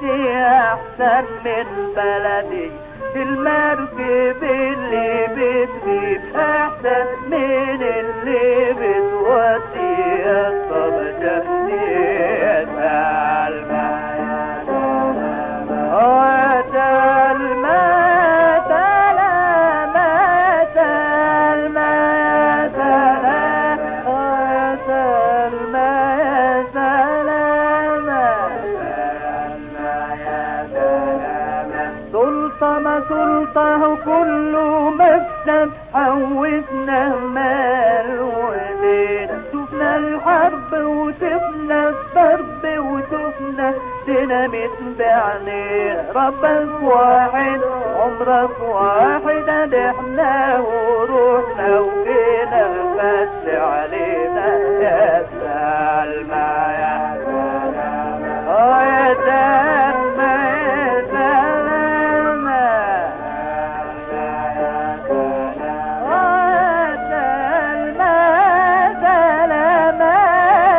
ودي احسن من بلدي المركب اللي بتجيب احسن من اللي بتودي الصبجة سلطة سلطة كله مكسب حوسنا مال ودين شفنا الحرب وشفنا الضرب وشفنا ديناميت بعينين ربك واحد عمرك واحد احنا وروحنا وجينا بس علينا يا سلمى يا سلمى اه يا سلمى يا سلمى اه سلمى سلمى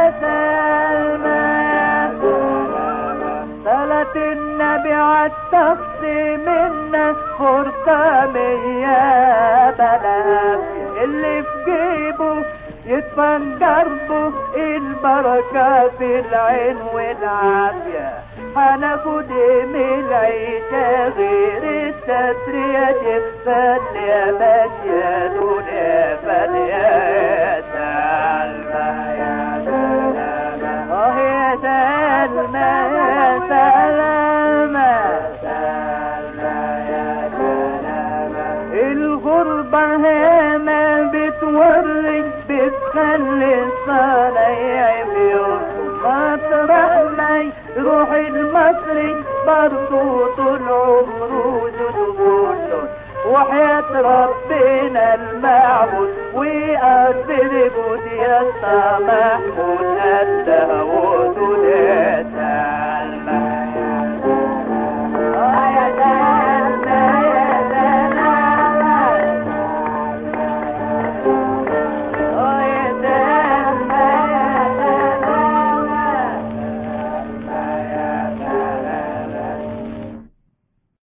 سلمى صلاة النبي عالشخص منا فرصة مية بلاش اللي في جيبه يدفن دربه البركة في العين والعافية هناخد من العيشة غير الستر يا جفان يا ماشية دنيا فانية يا سلمى يا سلمى اه يا سلمى يا سلمى سلمى يا سلمى الغربة هنا بتوري بتخلي الصنايع بيوم مطرح ما يروح المصري برضو طول عمره جدوده وحياة ربنا المعبود وأكبر بود يا محمود أنت ودود